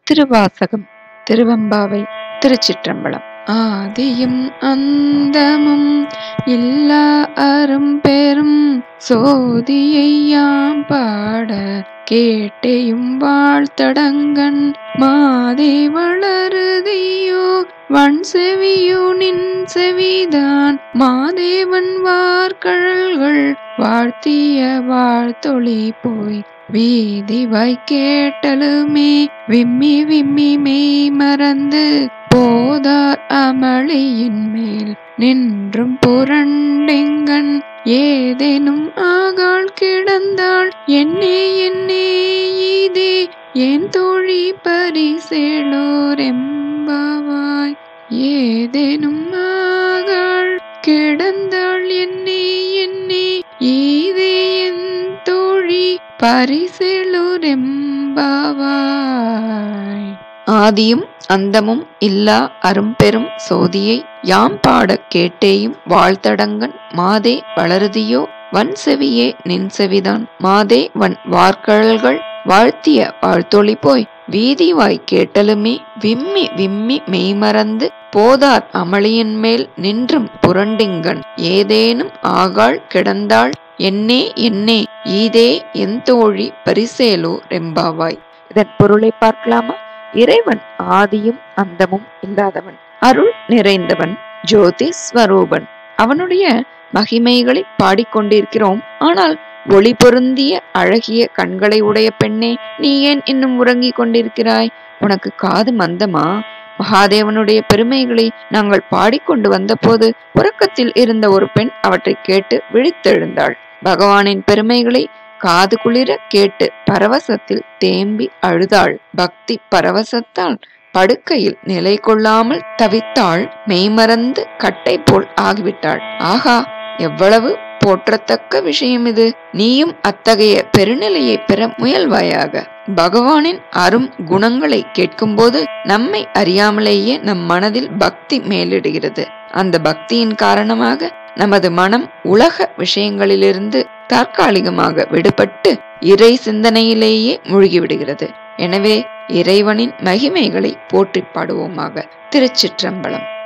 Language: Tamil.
திருவாசகம் திருவம்பாவை திருச்சிற்றம்பலம் ஆதியும் அந்தமும் இல்லா அரும் பெரும் சோதியை யாம் பாட கேட்டேயும் வாழ்த்தடங்கன் மாதே வளருதியோ வன் செவியோ நின் செவிதான் மாதேவன் வார்கழல்கள் வாழ்த்திய வாழ்த்தொளி போய் வீதி வாய் கேட்டலுமே விம்மி விம்மி மெய் மறந்து போதார் அமளியின் மேல் நின்றும் புரண்டெங்கன் ஏதேனும் ஆகாள் கிடந்தாள் என்னே என்னே இதே என் தோழி பரிசேளோரெம்பாவாய் ஏதேனும் ஆகாள் கிடந்தாள் என்னே என்னே இதே என் தோழி பரிசேளோரெம்பாவாய் ஆதியும் அந்தமும் இல்லா அரும்பெரும் சோதியை யாம் பாடக் கேட்டேயும் வாழ்த்தடங்கன் மாதே வளருதியோ வன் செவியே நின் செவிதான் மாதே வன் வார்கழல்கள் வாழ்த்திய வாழ்த்தொளி போய் வீதி வாய் கேட்டலுமே விம்மி விம்மி மெய்மறந்து போதார் அமளியின் மேல் நின்றும் புரண்டிங்கன் ஏதேனும் ஆகாள் கிடந்தாள் என்னே என்னே ஈதே என் தோழி பரிசேலோ ரெம்பாவாய் இதன் பொருளை பார்க்கலாமா இறைவன் ஆதியும் அந்தமும் இல்லாதவன் அருள் நிறைந்தவன் ஜோதி ஸ்வரூபன் அவனுடைய மகிமைகளை பாடிக்கொண்டிருக்கிறோம் ஆனால் ஒளி பொருந்திய அழகிய கண்களை உடைய பெண்ணே நீ ஏன் இன்னும் உறங்கிக் கொண்டிருக்கிறாய் உனக்கு காது மந்தமா மகாதேவனுடைய பெருமைகளை நாங்கள் பாடிக்கொண்டு வந்தபோது உறக்கத்தில் இருந்த ஒரு பெண் அவற்றை கேட்டு விழித்தெழுந்தாள் பகவானின் பெருமைகளை காது குளிர கேட்டு பரவசத்தில் தேம்பி அழுதாள் பக்தி பரவசத்தால் படுக்கையில் நிலை கொள்ளாமல் தவித்தாள் மெய்மறந்து கட்டை போல் ஆகிவிட்டாள் ஆகா எவ்வளவு போற்றத்தக்க விஷயம் இது நீயும் அத்தகைய பெருநிலையை பெற முயல்வாயாக பகவானின் அரும் குணங்களை கேட்கும்போது நம்மை அறியாமலேயே நம் மனதில் பக்தி மேலிடுகிறது அந்த பக்தியின் காரணமாக நமது மனம் உலக விஷயங்களிலிருந்து தற்காலிகமாக விடுபட்டு இறை சிந்தனையிலேயே மூழ்கிவிடுகிறது எனவே இறைவனின் மகிமைகளை போற்றி பாடுவோமாக திருச்சிற்றம்பலம்